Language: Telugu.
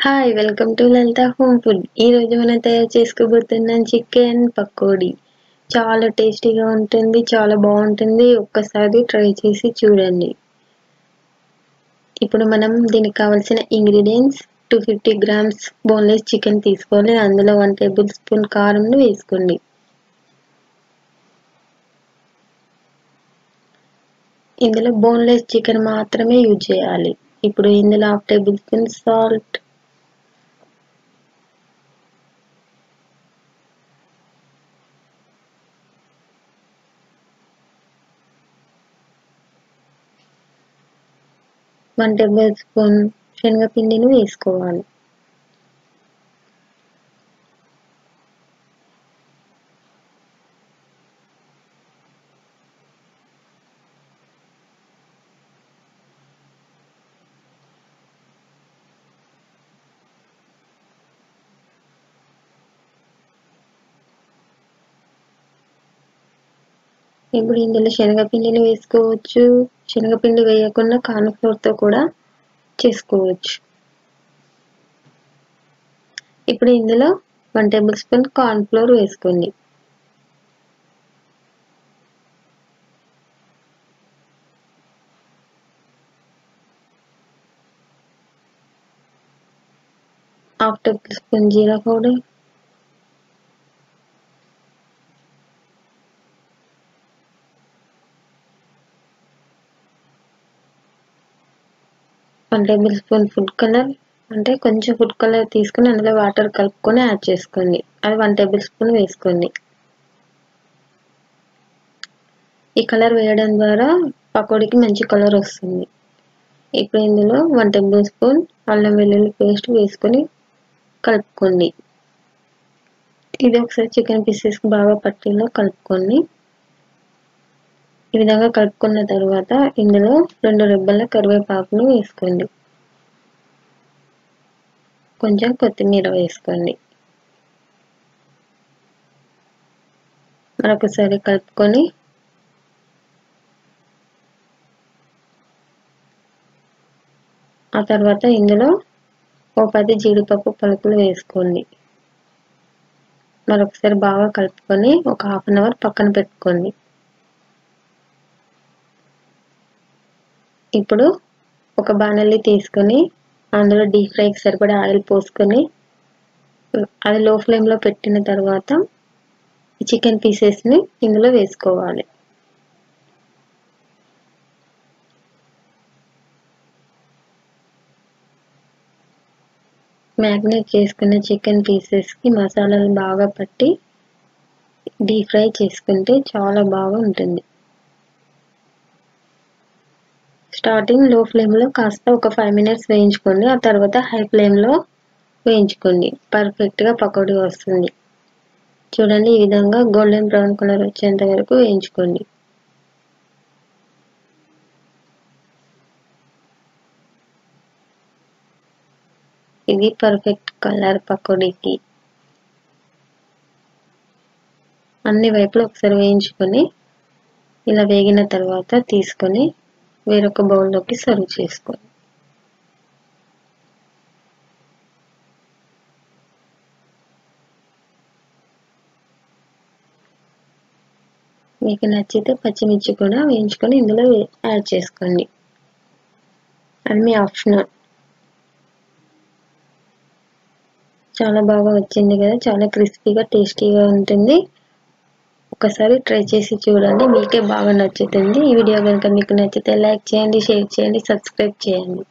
hi welcome to Lalitha home food ఈరోజు మనం తయారు చేసుకోబోతున్నాం చికెన్ పకోడీ చాలా టేస్టీగా ఉంటుంది చాలా బాగుంటుంది ఒక్కసారి ట్రై చేసి చూడండి ఇప్పుడు మనం దీనికి కావాల్సిన ingredients two fifty grams boneless chicken తీసుకోవాలి అందులో వన్ టేబుల్ స్పూన్ కారంను వేసుకోండి ఇందులో బోన్లెస్ చికెన్ మాత్రమే యూజ్ చేయాలి ఇప్పుడు ఇందులో half tablespoon salt one tablespoon శనగపిండిని వేసుకోవాలి ఇప్పుడు ఇందులో శనగపిండిని వేసుకోవచ్చు శనగపిండి వేయకుండా కార్న్ఫ్లోర్తో కూడా చేసుకోవచ్చు ఇప్పుడు ఇందులో వన్ టేబుల్ స్పూన్ కార్న్ఫ్లోర్ వేసుకోండి half tablespoon jeera powder one tablespoon food colour అంటే కొంచెం ఫుడ్ కలర్ తీసుకుని అందులో వాటర్ కలుపుకొని యాడ్ చేసుకోండి అది వన్ టేబుల్ స్పూన్ వేసుకోండి ఈ కలర్ వేయడం ద్వారా పకోడీకి మంచి కలర్ వస్తుంది ఇప్పుడు ఇందులో వన్ టేబుల్ స్పూన్ అల్లం వెల్లుల్లి పేస్ట్ వేసుకొని కలుపుకోండి ఇది ఒకసారి చికెన్ పీసెస్కి బాగా పట్టేలా కలుపుకోండి ఈ విధంగా కలుపుకున్న తర్వాత ఇందులో రెండు రెబ్బల కరివేపాకును వేసుకోండి కొంచెం కొత్తిమీర వేసుకోండి మరొకసారి కలుపుకొని ఆ తర్వాత ఇందులో ఓ పది జీడిపప్పు పలుకులు వేసుకోండి మరొకసారి బాగా కలుపుకొని ఒక హాఫ్ అన్ అవర్ పక్కన పెట్టుకోండి ఇప్పుడు ఒక బాణలి తీసుకొని అందులో డీప్ ఫ్రైకి సరిపడా ఆయిల్ పోసుకొని అది లో ఫ్లేమ్లో పెట్టిన తర్వాత చికెన్ పీసెస్ని ఇందులో వేసుకోవాలి మ్యాగ్నేట్ చేసుకున్న చికెన్ పీసెస్కి మసాలాలు బాగా పట్టి డీప్ ఫ్రై చేసుకుంటే చాలా బాగా ఉంటుంది స్టార్టింగ్ లో ఫ్లేమ్లో కాస్త ఒక ఫైవ్ మినిట్స్ వేయించుకోండి ఆ తర్వాత హై ఫ్లేమ్లో వేయించుకోండి పర్ఫెక్ట్గా పకోడీ వస్తుంది చూడండి ఈ విధంగా గోల్డెన్ బ్రౌన్ కలర్ వచ్చేంత వరకు వేయించుకోండి ఇది పర్ఫెక్ట్ కలర్ పకోడీకి అన్ని వైపులు ఒకసారి వేయించుకొని ఇలా వేగిన తర్వాత తీసుకొని వేరొక బౌల్లోకి సర్వ్ చేసుకోండి మీకు నచ్చితే పచ్చిమిర్చి కూడా వేయించుకొని ఇందులో యాడ్ చేసుకోండి అది మీ ఆప్షనల్ చాలా బాగా వచ్చింది కదా చాలా క్రిస్పీగా టేస్టీగా ఉంటుంది ఒకసారి ట్రై చేసి చూడండి మీకే బాగా నచ్చుతుంది ఈ వీడియో కనుక మీకు నచ్చితే లైక్ చేయండి షేర్ చేయండి సబ్స్క్రైబ్ చేయండి